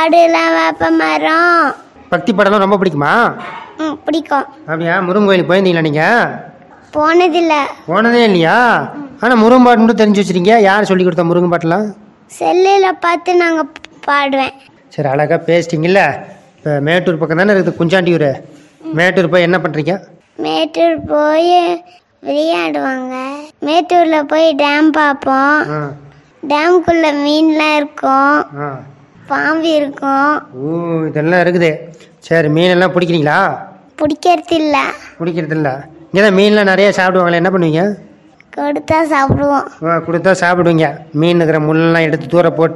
காடுலாம் வேப்ப மரம் பக்தி படம்லாம் ரொம்ப பிடிக்குமா ம் பிடிக்கும் அப்படியா முருகன் கோயிலுக்கு போயிருந்தீங்களா நீங்கள் போனதில்ல போனதே இல்லையா ஆனால் முருகன் பாட்டு மட்டும் தெரிஞ்சு வச்சிருக்கீங்க யார் சொல்லி கொடுத்தா முருகன் பாட்டெல்லாம் செல்லில் பார்த்து நாங்கள் பாடுவேன் சரி அழகாக பேசிட்டீங்கல்ல இப்போ மேட்டூர் பக்கம் தானே இருக்குது குஞ்சாண்டியூர் மேட்டூர் போய் என்ன பண்ணுறீங்க மேட்டூர் போய் விளையாடுவாங்க மேட்டூரில் போய் டேம் பார்ப்போம் ஆ டேம்குள்ளே மீன்லாம் இருக்கும் ஆ பாம்பு இருக்கும் ஓ இதெல்லாம் இருக்குது சரி மீனெல்லாம் பிடிக்கிறீங்களா பிடிக்கிறது இல்லை பிடிக்கிறது இல்லை இங்கே தான் மீன்லாம் நிறைய சாப்பிடுவாங்களே என்ன பண்ணுவீங்க கொடுத்தா சாப்பிடுவோம் ஓ, கொடுத்தா சாப்பிடுவீங்க மீன் இருக்கிற முள்ளெல்லாம் எடுத்து தூர போட்டு